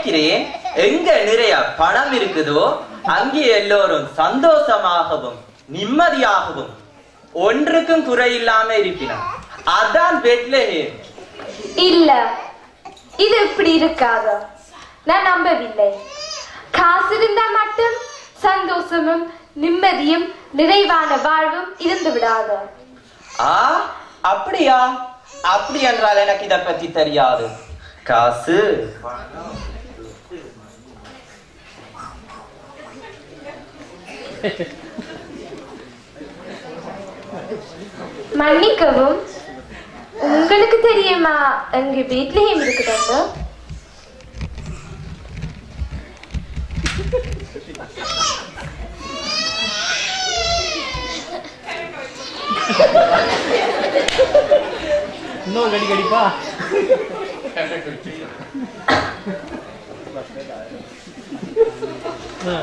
நினைக்கிறேன் எங்க நிறைய பணம் இருக்குதோ அங்கே எல்லோரும் சந்தோஷமாகவும் நிம்மதியாகவும் ஒன்றுக்கும் குறையில்லாம இருப்பினார் அதான் பெட்லஹேம் இல்ல இது இப்படி இருக்காது நான் நம்பவில்லை காசு இருந்தா மட்டும் சந்தோஷமும் நிம்மதியும் நிறைவான வாழ்வும் இருந்து விடாது ஆ அப்படியா அப்படி என்றால் எனக்கு இதை பத்தி தெரியாது காசு மன்னிக்கவும் உங்களுக்கு தெரியுமா எங்க வீட்லயும் இருக்குதுங்க இன்னொரு கடி கடிப்பா ஆ.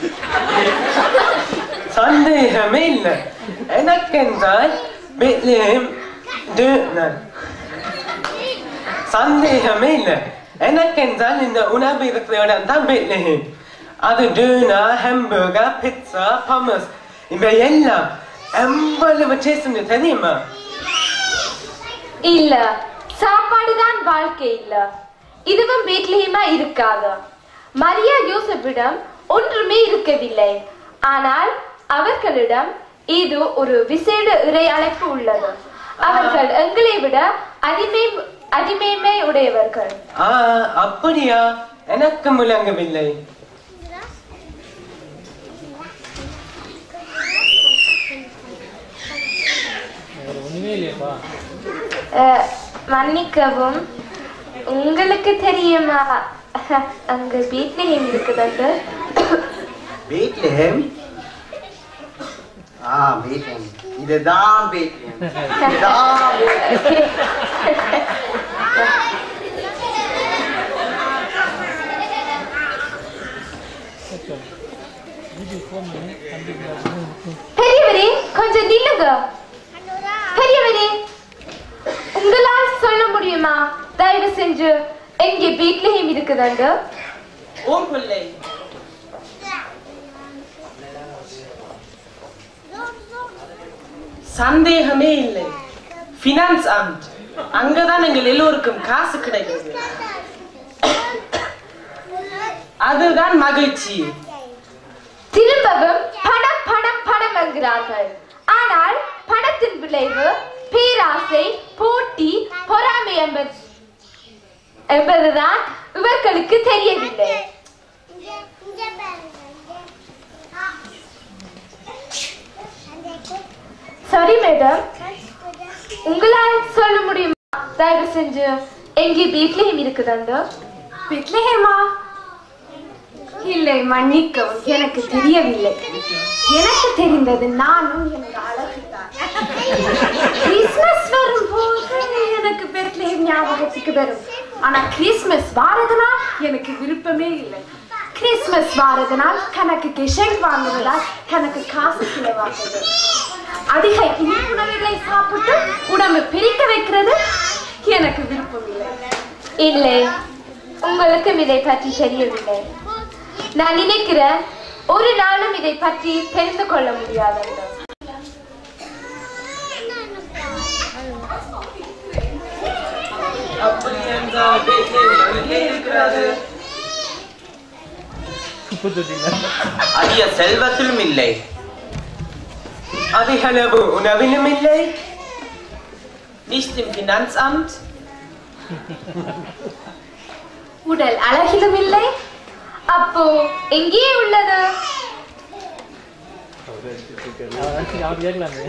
சந்தேகமே இல்லை எனக்கென்றால் பெத்லஹேம் டேர்னர் சந்தேகமே இல்லை எனக்கென்றால் இந்த உணவு இருக்கிற இடம் தான் பெத்லஹேம் அது டேனா ஹம்பர்கர் பிட்சா பமஸ் இவை எல்லாம் எவ்வளவு டேஸ்ட் தெரியுமா இல்ல சாப்பாடுதான் வாழ்க்கை இல்ல இதுவும் வீட்லயுமா இருக்காது மரியா யோசப்பிடம் ஒன்றுமே இருக்கவில்லை ஆனால் அவர்களிடம் இது ஒரு விசேட இறை அழைப்பு உள்ளது அவர்கள் எங்களை விட அடிமை அடிமைமை உடையவர்கள் ஆ அப்படியா எனக்கு முழங்கவில்லை வேற ஒண்ணுமே இல்லையாப்பா அஹ், மன்னிக்கவும் உங்களுக்கு தெரியுமா அங்க வீட்லயும் இருக்குதுண்டு பெத்லஹேம் ஆ பெத்லஹேம் இதுதான் பெத்லஹேம் இதுதான் பெத்லஹேம். வீட்டுக்கு ஃபோன் பண்ணி கண்டிப்பாக பெரியவரே கொஞ்சம் நில்லுங்க பெரியவரே உங்களால் சொல்ல முடியுமா தயவு செஞ்சு எங்க வீட்லயும் இருக்குதாங்க ஓம் பிள்ளை சந்தேகமே இல்லை பினான்ஸ் அம்ட் அங்கதான் எங்கள் எல்லோருக்கும் காசு கிடைக்கிறது அதுதான் மகிழ்ச்சி திரும்பவும் பணம் பணம் பணம் என்கிறார்கள் ஆனால் பணத்தின் விளைவு பேராசை போட்டி பொறாமை என்பது என்பதுதான் இவர்களுக்கு தெரியவில்லை சரி மேடம் உங்களால் சொல்ல முடியுமா தயவு செஞ்சு எங்க வீட்லயும் இருக்குதாங்க பெத்லஹேமா இல்லை மன்னிக்கவும் எனக்கு தெரியவில்லை எனக்கு தெரிந்தது நானும் எனது அழகுதான் கிறிஸ்மஸ் வரும்போது எனக்கு பெத்லஹேம் ஞாபகத்துக்கு வரும் ஆனா கிறிஸ்மஸ் வாரதுனால் எனக்கு விருப்பமே இல்லை கிறிஸ்மஸ் வாரதுனால் கணக்கு கெஷெக் வாங்குவதால் கணக்கு காசு செலவாகுது அதிக இனிப்புணவுகளை சாப்பிட்டு உடம்பு பிரிக்க வைக்கிறது எனக்கு விருப்பம் இல்லை இல்லை உங்களுக்கும் இதை பற்றி தெரியவில்லை நான் நினைக்கிறேன் ஒரு நாளும் இதை பற்றி தெரிந்து கொள்ள முடியாது அப்படி என்றால் பெத்லஹேம் எங்கே இருக்கிறது உப்பு தொட்டில அதிக செல்வத்திலும் இல்லை அதிகளவு உணவிலும் இல்லை nicht im Finanzamt உடல் அழகிலும் இல்லை அப்போ எங்கே உள்ளது அவர் கேட்கலாமே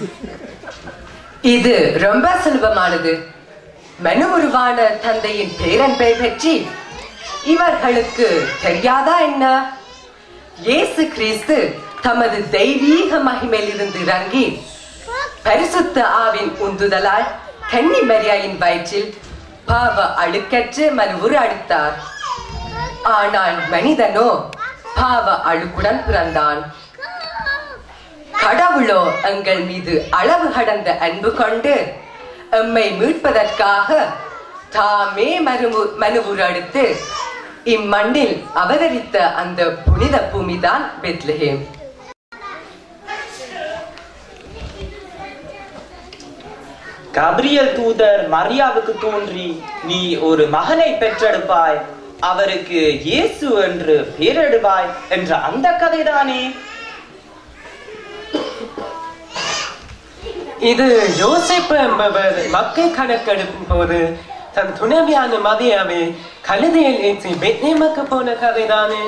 இது ரொம்ப சுலபமானது மனு உருவான தந்தையின் பேரன்பை பற்றி இவர்களுக்கு தெரியாதா என்ன இயேசு கிறிஸ்து தமது தெய்வீக மகிமையிலிருந்து இறங்கி பரிசுத்த ஆவின் உந்துதலால் கன்னி மரியாயின் வயிற்றில் பாவ அழுக்கற்று மனுவுரு அடித்தார் ஆனால் மனிதனோ பாவ அழுக்குடன் பிறந்தான் கடவுளோ எங்கள் மீது அளவு கடந்த அன்பு கொண்டு எம்மை மீட்பதற்காக தாமே மனுவு மனுவுரு அடுத்து இம்மண்ணில் அவதரித்த அந்த புனித பூமிதான் பெத்லஹேம் கபிரியல் தூதர் மரியாவுக்கு தோன்றி நீ ஒரு மகனை பெற்றெடுப்பாய் அவருக்கு இயேசு என்று பெயரிடுவாய் என்ற அந்த கதைதானே இது யோசிப்பு என்பவர் மக்கள் கணக்கெடுக்கும் போது தன் துணைவியான மதியாவை கழுதையில் ஏற்றி பெத்லேமுக்கு போன கதைதானே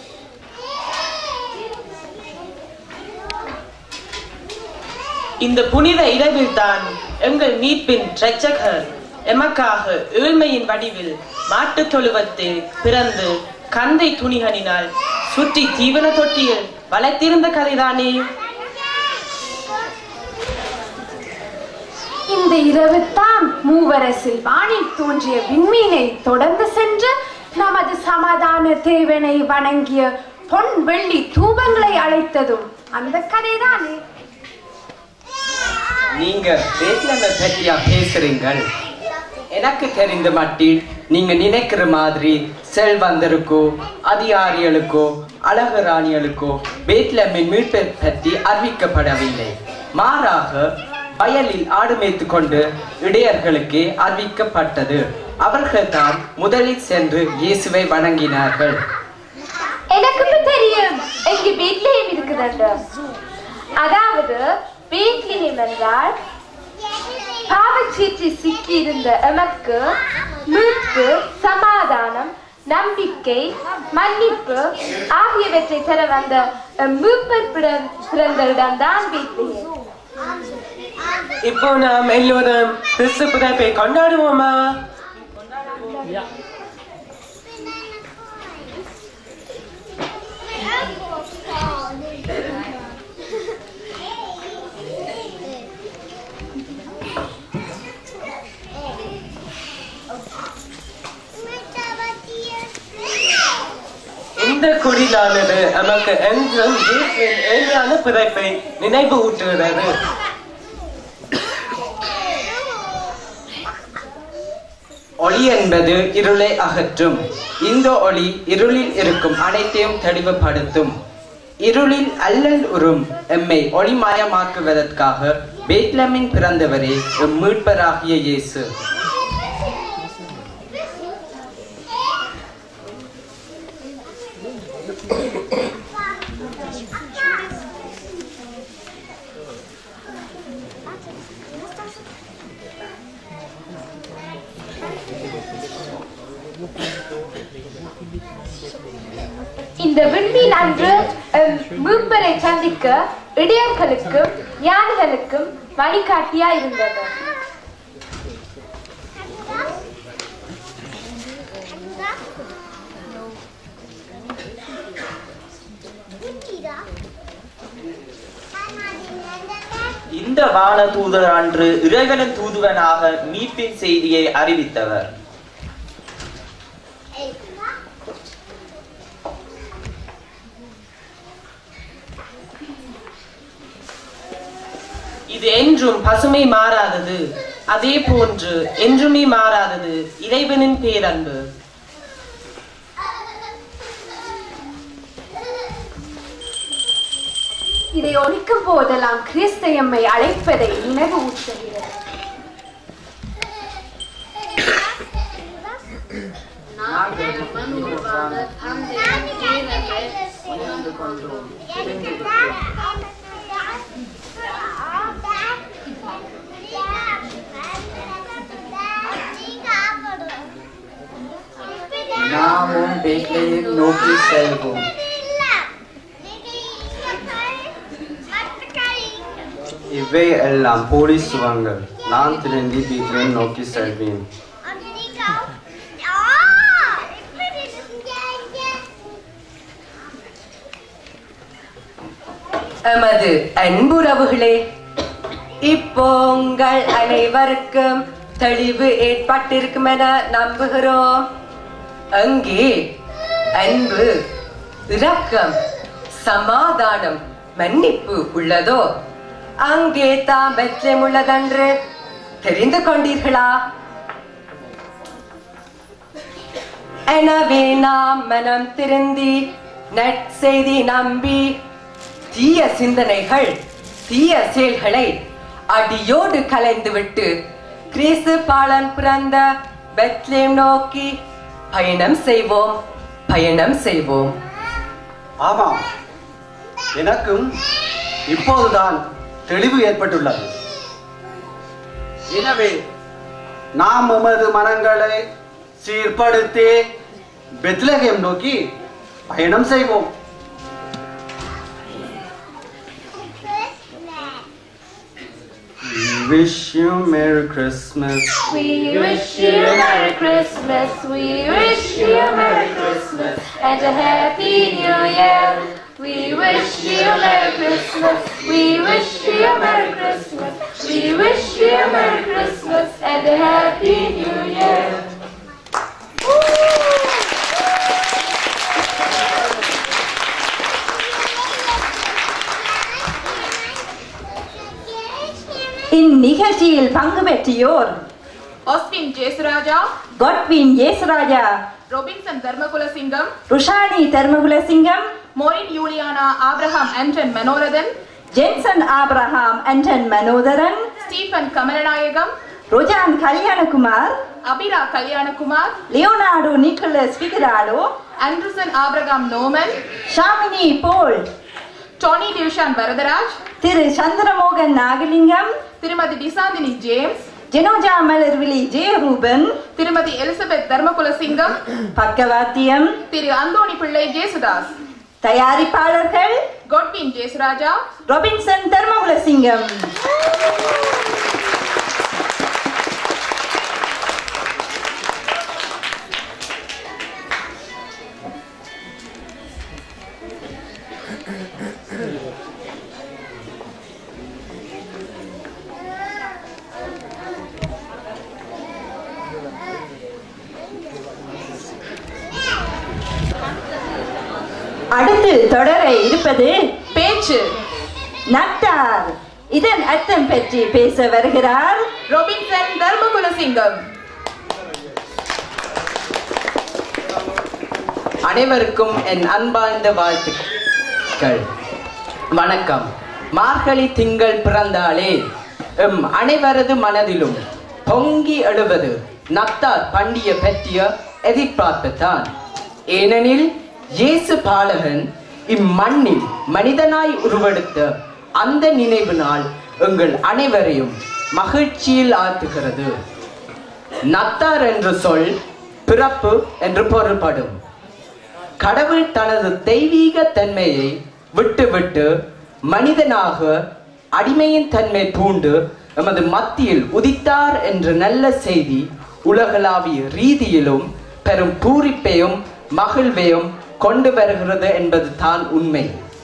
இந்த புனித இரவில்தான் எங்கள் மீட்பின் இரட்சகர் எமக்காக ஏழ்மையின் வடிவில் மாட்டுத் தொழுவத்தில் பிறந்து கந்தை துணிகளினால் சுற்றி தீவன தொட்டியில் வளைத்திருந்த கதைதானே இந்த இரவுத்தான் மூவரசில் வானில் தோன்றிய விண்மீனை தொடர்ந்து சென்று நமது சமாதான தேவனை வணங்கிய பொன் வெள்ளி தூபங்களை அழைத்ததும் அந்த கதைதானே நீங்க பேட்லமை பற்றியா பேசுறீங்கள் எனக்கு தெரிந்த மட்டில் நீங்க நினைக்கிற மாதிரி செல்வந்தருக்கோ அதிகாரிகளுக்கோ அழகு ராணிகளுக்கோ பேட்லமின் மீட்பை பற்றி அறிவிக்கப்படவில்லை மாறாக வயலில் ஆடு மேய்த்து கொண்டு இடையர்களுக்கே அறிவிக்கப்பட்டது அவர்கள்தான் முதலில் சென்று இயேசுவை வணங்கினார்கள் எனக்கு இப்ப தெரியும் எங்க வீட்லயும் இருக்குதுண்டு அதாவது வீட்லயும் என்றால் பாவச்சீற்றி சிக்கி இருந்த எமக்கு மீட்பு சமாதானம் நம்பிக்கை மன்னிப்பு ஆகியவற்றை தர வந்த மீட்பர் பிற- பிறந்த இடம்தான் வீட்லயும் இப்போ நாம் எல்லோரும் கிறிஸ்து பிறப்பை கொண்டாடுவோமா யா இந்த குடிலானது நமக்கு என்றும் இயேசுவின் ஏழையான பிறப்பை நினைவு ஊட்டுகிறது ஒளி என்பது இருளை அகற்றும் இந்த ஒளி இருளில் இருக்கும் அனைத்தையும் தெளிவுபடுத்தும் இருளில் அல்லல் உறும் எம்மை ஒளிமயமாக்குவதற்காக பேட்லமின் பிறந்தவரே எம் மீட்பராகிய இயேசு இந்த விண்மீன் அன்று அம், மீட்பரை சந்திக்க இடையர்களுக்கும் ஞானிகளுக்கும் வழிகாட்டியா இருந்தது இந்த வான தூதர் அன்று இறைவனின் தூதுவனாக மீட்பின் செய்தியை அறிவித்தவர் இது என்றும் பசுமை மாறாதது அதே போன்று என்றுமே மாறாதது இறைவனின் பேரன்பு இதை ஒழிக்கும் போதெல்லாம் கிறிஸ்து எம்மை அழைப்பதை நினைவு ஊட்டுகிறது நாமும் பேட்லையை நோக்கி செல்வோம் இவை எல்லாம் போலீஸ் சுவங்கள் நான் திரும்பி வீட்டிலை நோக்கி செல்வேன் எமது அன்புறவுகளே இப்போ உங்கள் அனைவருக்கும் தெளிவு ஏற்பட்டிருக்கும் என நம்புகிறோம் அங்கே அன்பு இரக்கம் சமாதானம் மன்னிப்பு உள்ளதோ அங்கே தாம் பெற்றம் உள்ளதென்று தெரிந்து கொண்டீர்களா எனவே நாம் மனம் திருந்தி நற்செய்தி நம்பி தீய சிந்தனைகள் தீய செயல்களை அடியோடு கலைந்துவிட்டு கிறிஸ்து பாலன் பிறந்த பெத்லேம் நோக்கி பயணம் செய்வோம் பயணம் செய்வோம் ஆமாம் எனக்கும் இப்போதுதான் தெளிவு ஏற்பட்டுள்ளது எனவே நாம் எமது மனங்களை சீர்படுத்தி பெத்லகேம் நோக்கி பயணம் செய்வோம் We wish you Merry Christmas. We wish you Merry Christmas. We wish you Merry Christmas and a Happy New Year. We wish you Merry Christmas. We wish you Merry Christmas. We wish you Merry Christmas and a Happy New Year. இந்நிகழ்ச்சியில் பங்கு பெற்றியோர் Aswin Jesuraja Godwin Esuraja Robinson Dharmakulasingam Rushani Dharmakulasingam Maureen Juliana Abraham Anton Manoradhan Jensen Abraham Anton Manotharan Stephen Kamalanayagam Rujan Kalyanakumar Abira Kalyanakumar Leonardo Nicholas பிகராலோ Andrewson Abraham நோமன் Shamini Paul Tony Divishan Varadaraj Thiru Chandramohan Nagalingam Thirumathi Dishanthini James Jenoja Malarvizhi Jeyaruban Thirumathi Elizabeth Dharmakulasingam பக்கவாத்தியம் Thiru Anthony Pillai Jesudas தயாரிப்பாளர்கள் கொட்வின் Jesuraja Robinson Dharmakulasingam அடுத்து தொடர இருப்பது பேச்சு நட்டார் இதன் அர்த்தம் பற்றி பேச வருகிறார் ரொபின்சன் தர்மகுலசிங்கம் அனைவருக்கும் என் அன்பார்ந்த வாழ்த்துக்கள் வணக்கம் மார்கழி திங்கள் பிறந்தாலே எம் அனைவரது மனதிலும் பொங்கி எழுவது நத்தார் பண்டிகை பற்றிய எதிர்பார்ப்பு தான் ஏனெனில் இயேசு பாலகன் இம்மண்ணில் மனிதனாய் உருவெடுத்த அந்த நினைவு நாள் எங்கள் அனைவரையும் மகிழ்ச்சியில் ஆத்துகிறது நத்தார் என்ற சொல் பிறப்பு என்று பொருள்படும் கடவுள் தனது தெய்வீக தன்மையை விட்டுவிட்டு மனிதனாக அடிமையின் தன்மை பூண்டு எமது மத்தியில் உதித்தார் என்ற நல்ல செய்தி உலகளாவிய ரீதியிலும் பெரும் பூரிப்பையும் மகிழ்வையும் கொண்டு வருகிறது என்பது தான் உண்மை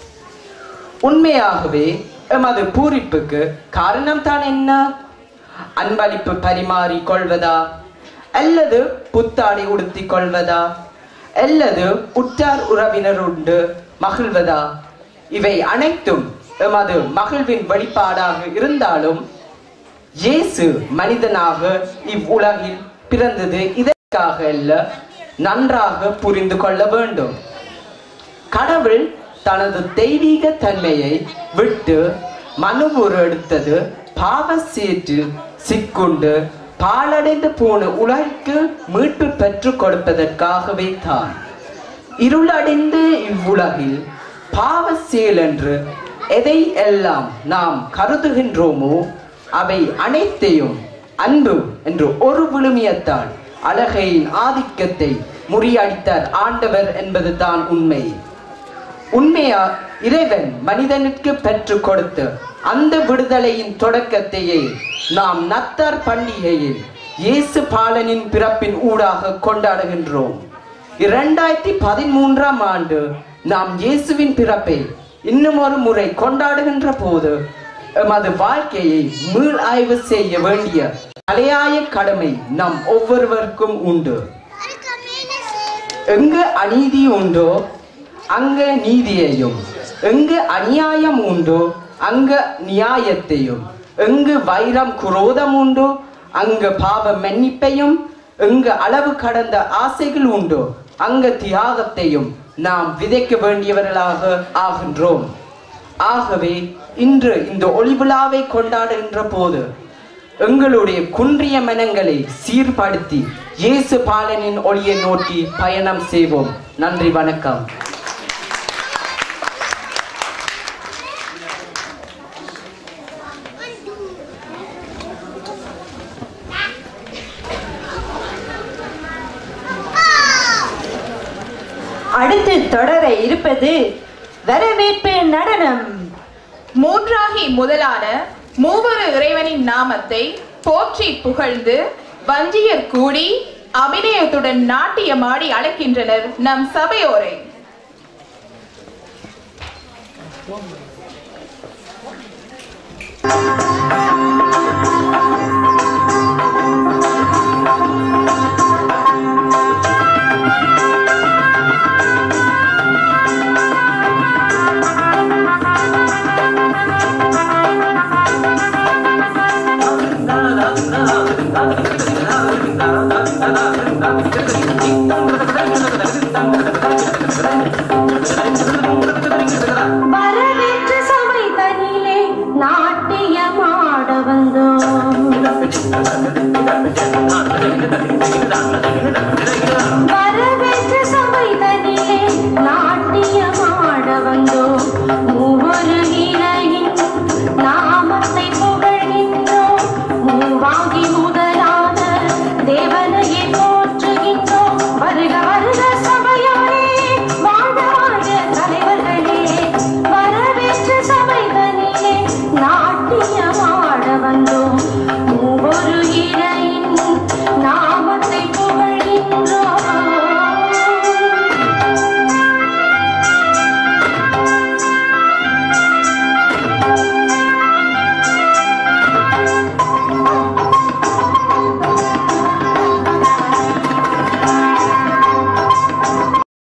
உண்மையாகவே எமது பூரிப்புக்கு காரணம் தான் என்ன அன்பளிப்பு பரிமாறி கொள்வதா அல்லது புத்தாடை உடுத்திக் கொள்வதா அல்லது உற்றார் உறவினருண்டு மகிழ்வதா இவை அனைத்தும் எமது மகிழ்வின் வெளிப்பாடாக இருந்தாலும் இயேசு மனிதனாக இவ்வுலகில் பிறந்தது இதற்காக அல்ல நன்றாக புரிந்து கொள்ள வேண்டும் கடவுள் தனது தெய்வீக தன்மையை விட்டு மனுவுரு எடுத்தது பாவ சேற்று சிக்குண்டு பாலடைந்து போன உலகிற்கு மீட்பு பெற்றுக் கொடுப்பதற்காகவே தான் இருளடைந்து இவ்வுலகில் பாவ செயல் என்று எதை எல்லாம் நாம் கருதுகின்றோமோ அவை அனைத்தையும் அன்பு என்று ஒரு விழுமியத்தால் அழகையின் ஆதிக்கத்தை முறியடித்தார் ஆண்டவர் என்பது தான் உண்மை உண்மையா இறைவன் மனிதனுக்கு பெற்றுக் கொடுத்த அந்த விடுதலையின் தொடக்கத்தையே நாம் நத்தார் பண்டிகையில் இயேசு பாலனின் பிறப்பின் ஊடாக கொண்டாடுகின்றோம் இரண்டாயிரத்தி பதிமூன்றாம் ஆண்டு நாம் இயேசுவின் பிறப்பை இன்னும் ஒரு முறை கொண்டாடுகின்ற போது எமது வாழ்க்கையை மீள் ஆய்வு செய்ய வேண்டிய தலையாய கடமை நம் ஒவ்வொருவருக்கும் உண்டு எங்கு அநீதி உண்டோ அங்க நீதியையும் எங்கு அநியாயம் உண்டோ அங்க நியாயத்தையும் எங்கு வைரம் குரோதம் உண்டோ அங்கு பாவ மன்னிப்பையும் எங்க அளவு கடந்த ஆசைகள் உண்டோ அங்க தியாகத்தையும் நாம் விதைக்க வேண்டியவர்களாக ஆகின்றோம் ஆகவே இன்று இந்த ஒளிவிழாவை கொண்டாடுகின்ற போது எங்களுடைய குன்றிய மனங்களை சீர்படுத்தி இயேசு பாலனின் ஒளியை நோக்கி பயணம் செய்வோம் நன்றி வணக்கம் அடுத்து தொடர இருப்பது வரவேற்பு நடனம் மூன்றாகி முதலான மூவரு இறைவனின் நாமத்தை போற்றி புகழ்ந்து வஞ்சியர் கூடி அபிநயத்துடன் நாட்டியமாடி அழைக்கின்றனர் நம் சபையோரை Thank